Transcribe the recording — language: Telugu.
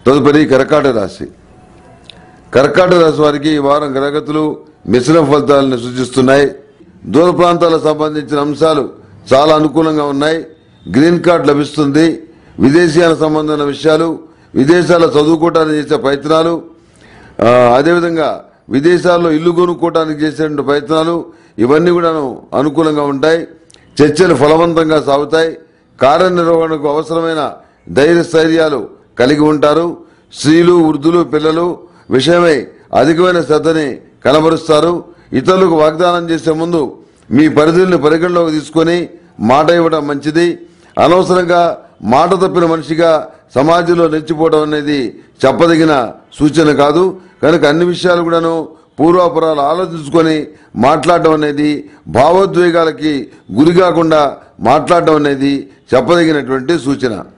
తదుపరి కర్కాటక రాశి కర్కాటక రాశి వారికి ఈ వారం గ్రహగతులు మిశ్రమ ఫలితాలను సూచిస్తున్నాయి దూర ప్రాంతాలకు సంబంధించిన అంశాలు చాలా అనుకూలంగా ఉన్నాయి గ్రీన్ కార్డ్ లభిస్తుంది విదేశీయాల సంబంధమైన విషయాలు విదేశాల్లో చదువుకోవడానికి చేసే ప్రయత్నాలు ఆ, అదేవిధంగా విదేశాల్లో ఇల్లు కొనుక్కోవడానికి చేసే ప్రయత్నాలు ఇవన్నీ కూడాను అనుకూలంగా ఉంటాయి చర్చలు ఫలవంతంగా సాగుతాయి కార్యనిర్వహణకు అవసరమైన ధైర్య స్థైర్యాలు కలిగి ఉంటారు స్త్రీలు వృద్ధులు పిల్లలు విషయమై అధికమైన శ్రద్ధని కనబరుస్తారు ఇతరులకు వాగ్దానం చేసే ముందు మీ పరిధుల్ని పరిగణలోకి తీసుకొని మాట ఇవ్వడం మంచిది అనవసరంగా మాట తప్పిన మనిషిగా సమాజంలో నిలిచిపోవడం అనేది చెప్పదగిన సూచన కాదు కనుక అన్ని విషయాలు కూడాను పూర్వాపురాలు ఆలోచించుకొని మాట్లాడడం అనేది భావోద్వేగాలకి గురి కాకుండా మాట్లాడడం అనేది చెప్పదగినటువంటి సూచన